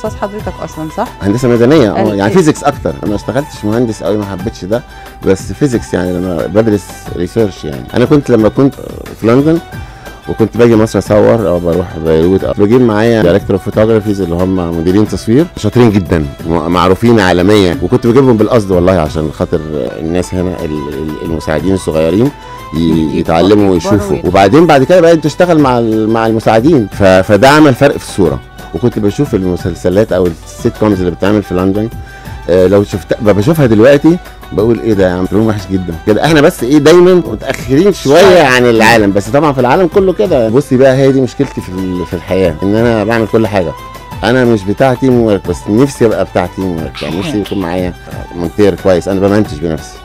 تخصص حضرتك اصلا صح هندسه مدنيه اه قال يعني إيه؟ فيزيكس اكتر انا ما اشتغلتش مهندس قوي ما حبيتش ده بس فيزيكس يعني لما بدرس ريسيرش يعني انا كنت لما كنت في لندن وكنت باجي مصر اصور او بروح بيروت أو بجيب معايا دايركتور اوف فوتوغرافيز اللي هم مديرين تصوير شاطرين جدا م- معروفين عالميا وكنت بجيبهم بالقصد والله عشان خاطر الناس هنا ال- ال- المساعدين الصغيرين ي- يتعلموا ويشوفوا ويتبروا. وبعدين بعد كده بقيت تشتغل مع ال- مع المساعدين ف- فده عمل فرق في الصوره وكنت بشوف المسلسلات او السيت كومز اللي بتتعمل في لندن آه، لو شفت بشوفها دلوقتي بقول ايه ده يا عم فيلم وحش جدا كده احنا بس ايه دايما متاخرين شويه عن العالم بس طبعا في العالم كله كده بصي بقى هي دي مشكلتي في ال- في الحياه ان انا بعمل كل حاجه انا مش بتاع تيم ورك بس نفسي ابقى بتاع تيم ورك يعني نفسي يكون معايا مونتير كويس انا بمنتج بنفسي